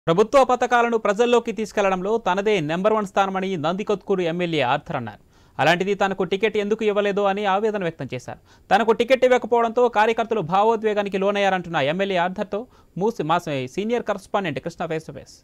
ప్రభుత్వ పథకాలను ప్రజల్లోకి తీసుకెళ్లడంలో తనదే నెంబర్ వన్ స్థానమని నందికొత్కూరు ఎమ్మెల్యే ఆర్థర్ అన్నారు అలాంటిది తనకు టికెట్ ఎందుకు ఇవ్వలేదో అని ఆవేదన వ్యక్తం చేశారు తనకు టికెట్ ఇవ్వకపోవడంతో కార్యకర్తలు భావోద్వేగానికి లోనయ్యారంటున్న ఎమ్మెల్యే ఆర్థర్తో మూసి మా senior correspondent Krishna face to face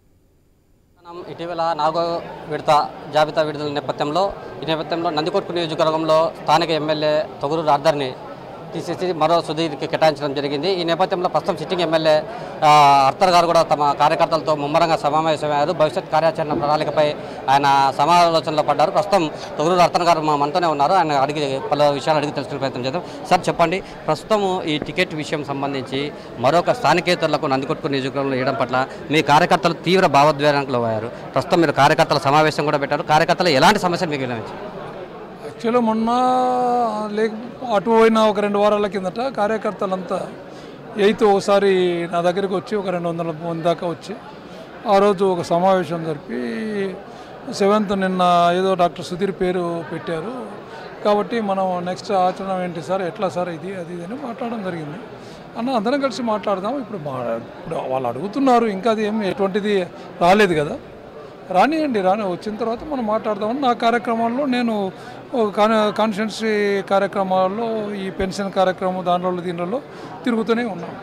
మనం ఇటీవల నాలుగో విడత జాబితా విడుదల నేపథ్యంలో ఈ నేపథ్యంలో నందికొట్కు నియోజకవర్గంలో స్థానిక ఎమ్మెల్యే తొగురు రార్దర్ని తీసేసి మరో సుధీర్కి కేటాయించడం జరిగింది ఈ నేపథ్యంలో ప్రస్తుతం సిట్టింగ్ ఎమ్మెల్యే ఆ, అర్తర్ గారు కూడా తమ కార్యకర్తలతో ముమ్మరంగా సమావేశమయ్యారు భవిష్యత్ కార్యాచరణ ప్రణాళికపై ఆయన సమాలోచనలో పడ్డారు ప్రస్తుతం తొగురు అర్తన్ గారు మా మనతోనే ఉన్నారు ఆయన అడిగి పలు విషయాలు అడిగి తెలుసుకునే ప్రయత్నం చేద్దాం సార్ చెప్పండి ప్రస్తుతం ఈ టికెట్ విషయం సంబంధించి మరొక స్థానికేతరులకు నందికొట్కు నియోజకవర్గంలో వేయడం పట్ల మీ కార్యకర్తలు తీవ్ర భావోద్వేగానికి లోయారు ప్రస్తుతం మీరు కార్యకర్తల సమావేశం కూడా పెట్టారు కార్యకర్తలు ఎలాంటి సమస్యలు మీకు వినవచ్చు యాక్చువల్గా మొన్న లేక అటు పోయిన ఒక రెండు వారాల కిందట కార్యకర్తలంతా ఎయిత్ ఒకసారి నా దగ్గరికి వచ్చి ఒక రెండు వందల మంది దాకా వచ్చి ఆ రోజు ఒక సమావేశం జరిపి సెవెంత్ నిన్న ఏదో డాక్టర్ సుధీర్ పేరు పెట్టారు కాబట్టి మనం నెక్స్ట్ ఆచరణ ఏంటి సార్ ఎట్లా సార్ ఇది అది ఇది అని మాట్లాడడం జరిగింది అన్న అందరం కలిసి మాట్లాడదాం ఇప్పుడు మా ఇప్పుడు వాళ్ళు అడుగుతున్నారు ఇంకా అది ఏం ఎటువంటిది రాలేదు కదా రానియండి రాని వచ్చిన తర్వాత మనం మాట్లాడదామని నా కార్యక్రమాల్లో నేను కాన్ కాన్స్టిట్యున్సీ కార్యక్రమాల్లో ఈ పెన్షన్ కార్యక్రమం దానిలో దీనిలో తిరుగుతూనే ఉన్నాం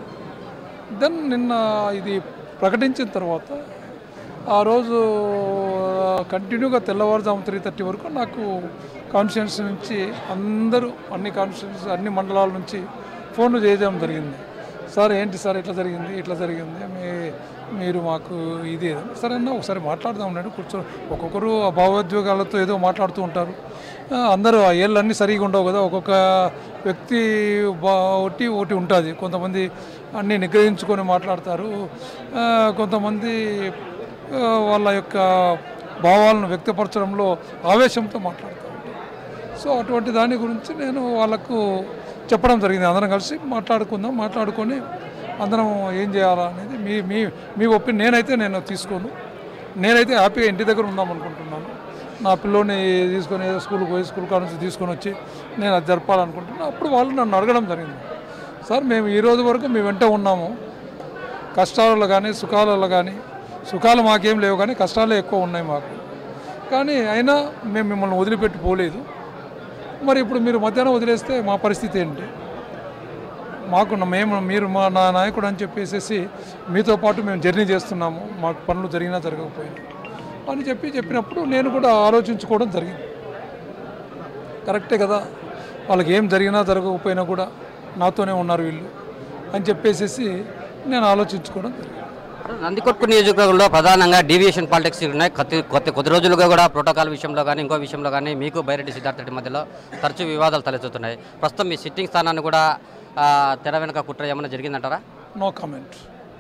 దెన్ నిన్న ఇది ప్రకటించిన తర్వాత ఆ రోజు కంటిన్యూగా తెల్లవారుజాము త్రీ థర్టీ వరకు నాకు కాన్స్టిట్యున్సీ నుంచి అందరూ అన్ని కాన్స్టిట్యున్సీ అన్ని మండలాల నుంచి ఫోన్లు చేయడం జరిగింది సార్ ఏంటి సార్ ఇట్లా జరిగింది ఇట్లా జరిగింది మీ మీరు మాకు ఇది సరే అన్న ఒకసారి మాట్లాడదాం అన్నాడు కూర్చో ఒక్కొక్కరు ఆ భావోద్వేగాలతో ఏదో మాట్లాడుతూ ఉంటారు ఆ, అందరూ ఆ ఏళ్ళన్నీ సరిగా ఉండవు కదా ఒక్కొక్క వ్యక్తి బా ఒకటి ఒకటి ఉంటుంది కొంతమంది అన్నీ నిగ్రహించుకొని మాట్లాడతారు ఆ, కొంతమంది ఆ, వాళ్ళ యొక్క భావాలను వ్యక్తపరచడంలో ఆవేశంతో మాట్లాడుతూ ఉంటారు సో అటువంటి దాని గురించి నేను వాళ్ళకు చెప్పడం జరిగింది అందరం కలిసి మాట్లాడుకుందాం మాట్లాడుకొని అందరం ఏం చేయాలా అనేది మీ మీ మీ ఒపీనియన్ నేనైతే నేను తీసుకోను నేనైతే హ్యాపీగా ఇంటి దగ్గర ఉందాం అనుకుంటున్నాను నా పిల్లోని తీసుకొని ఏదో స్కూల్కి పోయి స్కూల్ కాడ నుంచి తీసుకొని వచ్చి నేను అది జరపాలనుకుంటున్నాను అప్పుడు వాళ్ళు నన్ను అడగడం జరిగింది సార్ మేము ఈ రోజు వరకు మీ వెంట ఉన్నాము కష్టాలలో కానీ సుఖాలలో కానీ సుఖాలు మాకేం లేవు కానీ కష్టాలే ఎక్కువ ఉన్నాయి మాకు కానీ అయినా మేము మిమ్మల్ని వదిలిపెట్టి పోలేదు మరి ఇప్పుడు మీరు మధ్యాహ్నం వదిలేస్తే మా పరిస్థితి ఏంటి మాకు న- మేము మీరు మా నా నాయకుడు అని చెప్పేసి మీతో పాటు మేము జర్నీ చేస్తున్నాము మాకు పనులు జరిగినా జరగకపోయినా అని చెప్పి చెప్పినప్పుడు నేను కూడా ఆలోచించుకోవడం జరిగింది కరెక్టే కదా వాళ్ళకి ఏం జరిగినా జరగకపోయినా కూడా నాతోనే ఉన్నారు వీళ్ళు అని చెప్పేసి నేను ఆలోచించుకోవడం జరిగింది నందికొట్కు నియోజకవర్గంలో ప్రధానంగా డీవియేషన్ పాలిటిక్స్ ఉన్నాయి కొద్ది కొద్ది కొద్ది రోజులుగా కూడా ప్రోటోకాల్ విషయంలో కానీ ఇంకో విషయంలో కానీ మీకు బైరెడ్డి సిద్ధార్థ రెడ్డి మధ్యలో తరచూ వివాదాలు తలెత్తుతున్నాయి ప్రస్తుతం మీ సిట్టింగ్ స్థానాన్ని కూడా ఆ, తెర వెనుక కుట్ర ఏమైనా జరిగిందంటారా నో కామెంట్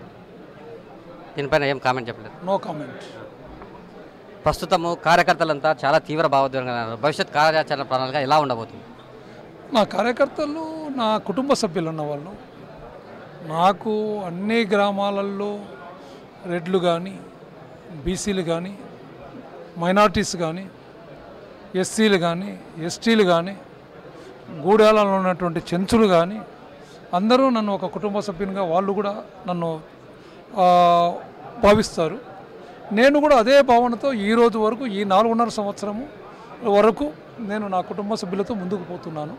దీనిపైన ఏం కామెంట్ చెప్పలేదు నో కామెంట్ ప్రస్తుతము కార్యకర్తలంతా చాలా తీవ్ర భావోద్వేగంగా ఉన్నారు భవిష్యత్ కార్యాచరణ ప్రణాళిక ఎలా ఉండబోతుంది నా కార్యకర్తలు నా కుటుంబ సభ్యులు ఉన్నవాళ్ళు నాకు అన్ని గ్రామాలలో రెడ్లు కానీ బీసీలు కానీ మైనార్టీస్ కానీ ఎస్సీలు కానీ ఎస్టీలు కానీ గూడాలలో ఉన్నటువంటి చెంచులు కానీ అందరూ నన్ను ఒక కుటుంబ సభ్యునిగా వాళ్ళు కూడా నన్ను ఆ, భావిస్తారు నేను కూడా అదే భావనతో ఈ రోజు వరకు ఈ నాలుగున్నర సంవత్సరము వరకు నేను నా కుటుంబ సభ్యులతో ముందుకు పోతున్నాను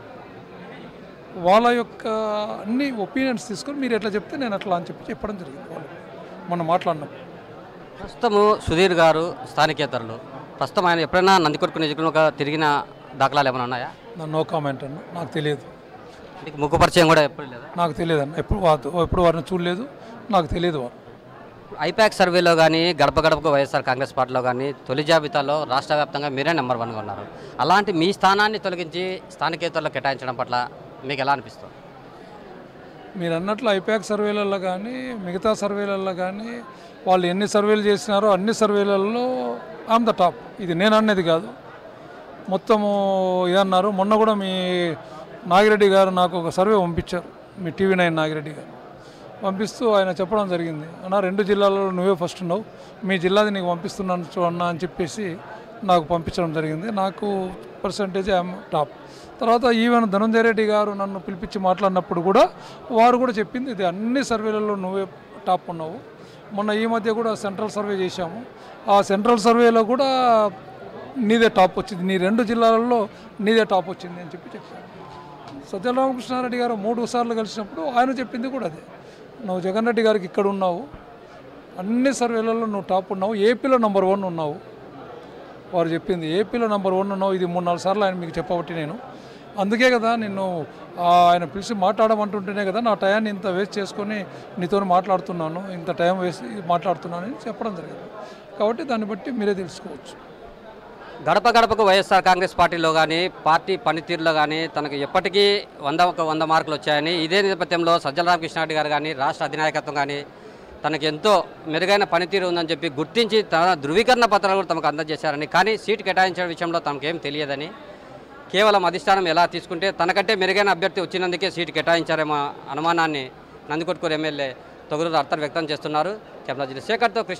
వాళ్ళ యొక్క అన్ని ఒపీనియన్స్ తీసుకొని మీరు ఎట్లా చెప్తే నేను అట్లా అని చెప్పి చెప్పడం జరిగింది వాళ్ళు మనం మాట్లాడినప్పుడు ప్రస్తుతము సుధీర్ గారు స్థానికేతరులు ప్రస్తుతం ఆయన ఎప్పుడైనా నందికొట్కు నియోజకవర్గంలో తిరిగిన దాఖలాలు ఏమైనా ఉన్నాయా నా నో కామెంట్ అన్న నాకు తెలియదు మీకు ముఖ పరిచయం కూడా ఎప్పుడు లేదా నాకు తెలియదు అన్న ఎప్పుడు వా- ఎప్పుడు వారిని చూడలేదు నాకు తెలియదు వారు ఐపాక్ సర్వేలో కానీ గడప గడపకు వైఎస్ఆర్ కాంగ్రెస్ పార్టీలో కానీ తొలి జాబితాలో రాష్ట్ర వ్యాప్తంగా మీరే నెంబర్ వన్గా ఉన్నారు అలాంటి మీ స్థానాన్ని తొలగించి స్థానికేతరులు కేటాయించడం పట్ల మీకు ఎలా అనిపిస్తుంది మీరు అన్నట్లు ఐపాక్ సర్వేలలో కానీ మిగతా సర్వేలలో కానీ వాళ్ళు ఎన్ని సర్వేలు చేసినారో అన్ని సర్వేలలో ఆమ్ ద టాప్ ఇది నేను అనేది కాదు మొత్తము ఏదన్నారు మొన్న కూడా మీ నాగిరెడ్డి గారు నాకు ఒక సర్వే పంపించారు మీ టీవీ నైన్ నాగిరెడ్డి గారు పంపిస్తూ ఆయన చెప్పడం జరిగింది అన్న రెండు జిల్లాలలో నువ్వే ఫస్ట్ ఉన్నావు మీ జిల్లాది నీకు పంపిస్తున్నాను చూ అన్న అని చెప్పేసి నాకు పంపించడం జరిగింది నాకు పర్సంటేజ్ ఐఎమ్ టాప్ తర్వాత ఈవెన్ ధనంజయ రెడ్డి గారు నన్ను పిలిపించి మాట్లాడినప్పుడు కూడా వారు కూడా చెప్పింది ఇది అన్ని సర్వేలలో నువ్వే టాప్ ఉన్నావు మొన్న ఈ మధ్య కూడా సెంట్రల్ సర్వే చేశాము ఆ సెంట్రల్ సర్వేలో కూడా నీదే టాప్ వచ్చింది నీ రెండు జిల్లాలలో నీదే టాప్ వచ్చింది అని చెప్పి చెప్పారు సత్య రామకృష్ణారెడ్డి గారు మూడు సార్లు కలిసినప్పుడు ఆయన చెప్పింది కూడా అదే నువ్వు జగన్ రెడ్డి గారికి ఇక్కడ ఉన్నావు అన్ని సర్వేలలో నువ్వు టాప్ ఉన్నావు ఏపీలో నెంబర్ వన్ ఉన్నావు వారు చెప్పింది ఏపీలో నెంబర్ వన్ ఉన్నావు ఇది మూడు నాలుగు సార్లు ఆయన మీకు చెప్పబట్టి నేను అందుకే కదా నిన్ను ఆ, ఆయన పిలిచి మాట్లాడమంటుంటేనే కదా నా టయాన్ని ఇంత వేస్ట్ చేసుకొని నీతో మాట్లాడుతున్నాను ఇంత టైం వేస్ట్ మాట్లాడుతున్నాను అని చెప్పడం జరిగింది కాబట్టి దాన్ని బట్టి మీరే తెలుసుకోవచ్చు గడప గడపకు వైఎస్ఆర్ కాంగ్రెస్ పార్టీలో కానీ పార్టీ పనితీరులో కానీ తనకు ఎప్పటికీ వంద ఒక వంద మార్కులు వచ్చాయని ఇదే నేపథ్యంలో సజ్జల రామకృష్ణారెడ్డి గారు కానీ రాష్ట్ర అధినాయకత్వం కానీ తనకు ఎంతో మెరుగైన పనితీరు ఉందని చెప్పి గుర్తించి తన ధృవీకరణ పత్రాలు కూడా తమకు అందజేశారని కానీ సీటు కేటాయించడం విషయంలో తమకేం తెలియదని కేవలం అధిష్టానం ఎలా తీసుకుంటే తనకంటే మెరుగైన అభ్యర్థి వచ్చినందుకే సీటు కేటాయించారేమో అనుమానాన్ని నందికొట్కూరు ఎమ్మెల్యే తొగురు అర్థం వ్యక్తం చేస్తున్నారు కెమెరా జిల్లా శేఖర్తో కృష్ణ